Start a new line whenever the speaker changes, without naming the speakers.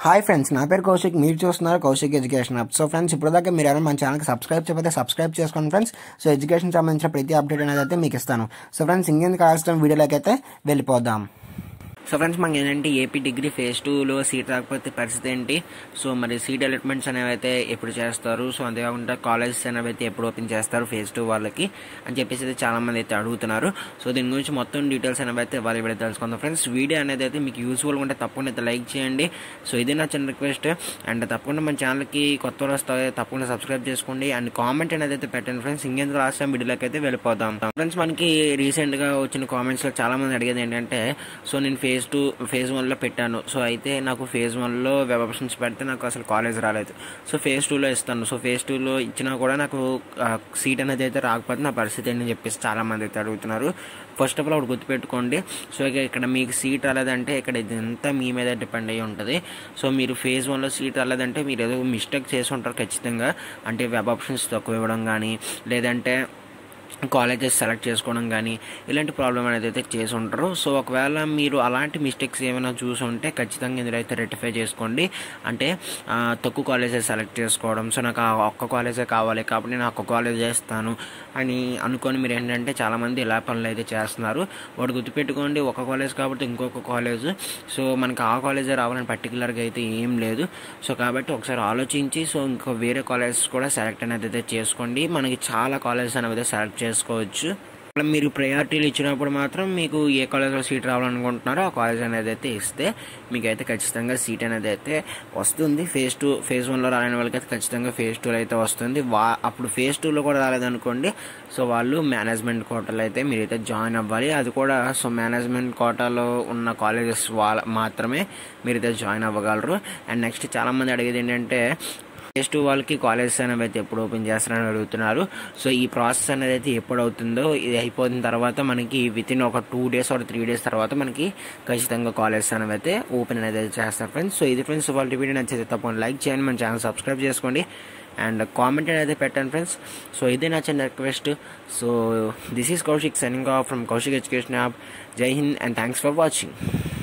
hi friends నా పేరు కౌశిక్ మీరు చూస్తున్నారు Kaushik education app so friends ఇప్పుడు దాకా మీరు ఎవరైనా మన ఛానల్కి సబ్స్క్రైబ్ చేయకపోతే సబ్స్క్రైబ్ చేసుకోండి ఫ్రెండ్స్ సో ఎడ్యుకేషన్ సంబంధించిన ప్రతి అప్డేట్ అనేది అయితే మీకు ఇస్తాను సో ఫ్రెండ్స్ ఇంకెందుకు ఆలస్యం వీడియోలోకి అయితే వెళ్ళిపోదాం
సో ఫ్రెండ్స్ మనకి ఏంటంటే ఏపీ డిగ్రీ ఫేజ్ టూలో సీట్ రాకపోతే పరిస్థితి ఏంటి సో మరి సీట్ అలాట్మెంట్స్ అనేవి అయితే ఎప్పుడు చేస్తారు సో అంతేకాకుండా కాలేజెస్ అనేవి అయితే ఎప్పుడు ఓపెన్ చేస్తారు ఫేజ్ టూ వాళ్ళకి అని చెప్పేసి అయితే చాలా మంది అయితే అడుగుతున్నారు సో దీని గురించి మొత్తం డీటెయిల్స్ అనేవి అయితే వాళ్ళు ఇప్పుడు తెలుసుకుందాం ఫ్రెండ్స్ వీడియో అనేది అయితే మీకు యూస్ఫుల్గా ఉంటే తప్పకుండా అయితే లైక్ చేయండి సో ఇది నా చిన్న రిక్వెస్ట్ అండ్ తప్పకుండా మన ఛానల్కి కొత్త వాళ్ళు వస్తాయి తప్పకుండా సబ్స్క్రైబ్ చేసుకోండి అండ్ కామెంట్ అనేది అయితే పెట్టండి ఫ్రెండ్స్ ఇంకెందుకు లాస్ట్ టైం వీడియోలోకి అయితే వెళ్ళిపోదాం ఫ్రెండ్స్ మనకి రీసెంట్గా వచ్చిన కామెంట్స్లో చాలా మంది అడిగేది ఏంటంటే సో నేను ఫేజ్ టూ ఫేజ్ వన్లో పెట్టాను సో అయితే నాకు ఫేజ్ వన్లో వెబ్ ఆప్షన్స్ పెడితే నాకు అసలు కాలేజ్ రాలేదు సో ఫేజ్ టూలో ఇస్తాను సో ఫేజ్ టూలో ఇచ్చినా కూడా నాకు సీట్ అనేది అయితే రాకపోతే నా పరిస్థితి ఏంటని చెప్పేసి చాలా మంది అయితే అడుగుతున్నారు ఫస్ట్ ఆఫ్ ఆల్ ఒకటి గుర్తుపెట్టుకోండి సో ఇక ఇక్కడ మీకు సీట్ రాలేదంటే ఇక్కడ ఇదంతా మీ మీద డిపెండ్ అయ్యి ఉంటుంది సో మీరు ఫేజ్ వన్లో సీట్ రాలేదంటే మీరు ఏదో మిస్టేక్ చేసి ఉంటారు ఖచ్చితంగా అంటే వెబ్ ఆప్షన్స్ తక్కువ ఇవ్వడం కానీ లేదంటే కాలేజెస్ సెలెక్ట్ చేసుకోవడం కానీ ఇలాంటి ప్రాబ్లం అనేది అయితే చేసి ఉంటారు సో ఒకవేళ మీరు అలాంటి మిస్టేక్స్ ఏమైనా చూసి ఉంటే ఖచ్చితంగా ఇందులో అయితే రెక్టిఫై చేసుకోండి అంటే ఆ, తక్కువ కాలేజెస్ సెలెక్ట్ చేసుకోవడం సో నాకు ఆ ఒక్క కాలేజే కావాలి కాబట్టి నేను ఒక్క కాలేజ్ చేస్తాను అని అనుకొని మీరు ఏంటంటే చాలామంది ఇలా పనులు అయితే చేస్తున్నారు వాడు గుర్తుపెట్టుకోండి ఒక కాలేజ్ కాబట్టి ఇంకొక కాలేజ్ సో మనకి ఆ కాలేజే రావాలని పర్టికులర్గా అయితే ఏం లేదు సో కాబట్టి ఒకసారి ఆలోచించి సో ఇంకో వేరే కాలేజెస్ కూడా సెలెక్ట్ అనేది అయితే చేసుకోండి మనకి చాలా కాలేజెస్ అనేవి అయితే సెలెక్ట్ చేసుకోవచ్చు అలా మీరు ప్రయారిటీలు ఇచ్చినప్పుడు మాత్రం మీకు ఏ కాలేజ్లో సీట్ రావాలనుకుంటున్నారో ఆ కాలేజ్ అనేది అయితే ఇస్తే మీకు అయితే ఖచ్చితంగా సీట్ అనేది అయితే వస్తుంది ఫేజ్ టూ ఫేజ్ వన్లో రాలేని వాళ్ళకి అయితే ఖచ్చితంగా ఫేజ్ టూలో అయితే వస్తుంది వా అప్పుడు ఫేజ్ టూలో కూడా రాలేదనుకోండి సో వాళ్ళు మేనేజ్మెంట్ కోటాలో అయితే మీరైతే జాయిన్ అవ్వాలి అది కూడా సో మేనేజ్మెంట్ కోటాలో ఉన్న కాలేజెస్ వాళ్ళ మాత్రమే మీరైతే జాయిన్ అవ్వగలరు అండ్ నెక్స్ట్ చాలామంది అడిగేది ఏంటంటే ఫేజ్ టూ వాళ్ళకి కాలేజెస్ అనేవి అయితే ఎప్పుడు ఓపెన్ చేస్తారని అడుగుతున్నారు సో ఈ ప్రాసెస్ అనేది అయితే ఎప్పుడు అవుతుందో ఇది అయిపోయిన తర్వాత మనకి విత్ ఇన్ ఒక two days or three days తర్వాత మనకి ఖచ్చితంగా కాలేజెస్ అనేవి అయితే ఓపెన్ అనేది అయితే చేస్తారు ఫ్రెండ్స్ సో ఇది ఫ్రెండ్స్ వాళ్ళ వీడియో నచ్చితే తప్పకుండా లైక్ చేయండి మన ఛానల్ సబ్స్క్రైబ్ చేసుకోండి అండ్ కామెంట్ అనేది పెట్టండి ఫ్రెండ్స్ సో ఇదే నా చిన్న request so this is Kaushik signing off from Kaushik education app Jai Hind and thanks for watching